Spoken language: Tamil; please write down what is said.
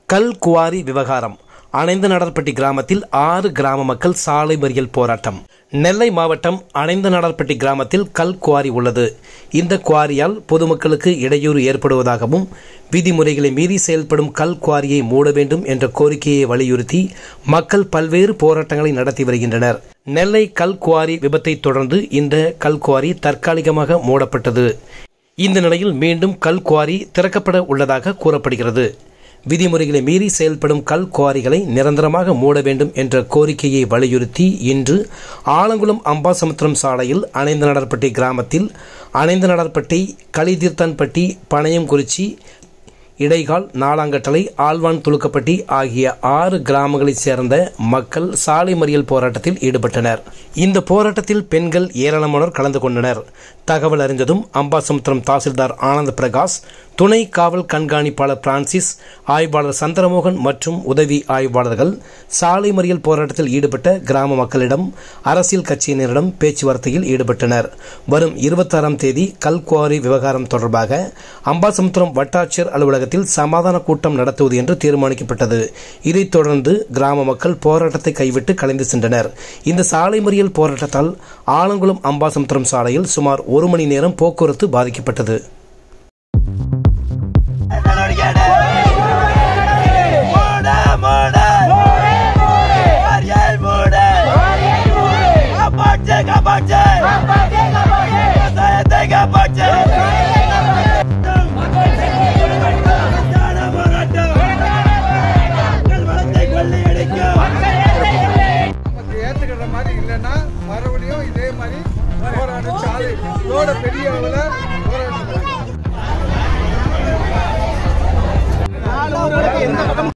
கல் குவாரி விவகாரம் அணைந்த நடர்பட்டி கிராமத்தில் ஆறு கிராம மக்கள் சாலை மறியல் போராட்டம் நெல்லை மாவட்டம் அணைந்த நடர்பட்டி கிராமத்தில் கல் குவாரி உள்ளது இந்த குவாரியால் பொதுமக்களுக்கு இடையூறு ஏற்படுவதாகவும் விதிமுறைகளை மீறி செயல்படும் கல் குவாரியை மூட வேண்டும் என்ற கோரிக்கையை வலியுறுத்தி மக்கள் பல்வேறு போராட்டங்களை நடத்தி வருகின்றனர் நெல்லை கல் குவாரி விபத்தை தொடர்ந்து இந்த கல் குவாரி தற்காலிகமாக மூடப்பட்டது இந்த நிலையில் மீண்டும் கல் குவாரி திறக்கப்பட உள்ளதாக கூறப்படுகிறது விதிமுறைகளை மீறி செயல்படும் கல் குவாரிகளை நிரந்தரமாக மூட வேண்டும் என்ற கோரிக்கையை வலியுறுத்தி இன்று ஆலங்குளம் அம்பாசமுத்திரம் சாலையில் அணைந்த நடர்பட்டி கிராமத்தில் அணைந்த நடர்பட்டி களிதீர்த்தான்பட்டி பனையங்குறிச்சி இடைகால் நாலாங்கட்டளை ஆழ்வான் துலுக்கப்பட்டி ஆகிய ஆறு கிராமங்களைச் சேர்ந்த மக்கள் சாலை மறியல் போராட்டத்தில் ஈடுபட்டனர் இந்த போராட்டத்தில் பெண்கள் ஏராளமானோர் கலந்து கொண்டனர் தகவல் அறிந்ததும் அம்பாசமுத்திரம் தாசில்தார் ஆனந்த் பிரகாஷ் துணை காவல் கண்காணிப்பாளர் பிரான்சிஸ் ஆய்வாளர் சந்திரமோகன் மற்றும் உதவி ஆய்வாளர்கள் சாலை மறியல் போராட்டத்தில் ஈடுபட்ட கிராம மக்களிடம் அரசியல் கட்சியினரிடம் பேச்சுவார்த்தையில் ஈடுபட்டனர் வரும் இருபத்தாறாம் தேதி கல்குவாரி விவகாரம் தொடர்பாக அம்பாசமுத்திரம் வட்டாட்சியர் அலுவலகத்தில் சமாதான கூட்டம் நடத்துவது என்று தீர்மானிக்கப்பட்டது இதைத் தொடர்ந்து கிராம மக்கள் போராட்டத்தை கைவிட்டு கலைந்து சென்றனர் இந்த சாலை மறியல் போராட்டத்தால் ஆலங்குளம் அம்பாசமுத்திரம் சாலையில் சுமார் ஒரு மணி நேரம் போக்குவரத்து பாதிக்கப்பட்டது நமக்கு ஏத்துக்கிற மாதிரி இல்லைன்னா மறுபடியும் இதே மாதிரி போராட சாலை இதோட பெரிய அளவில் போராட்டம்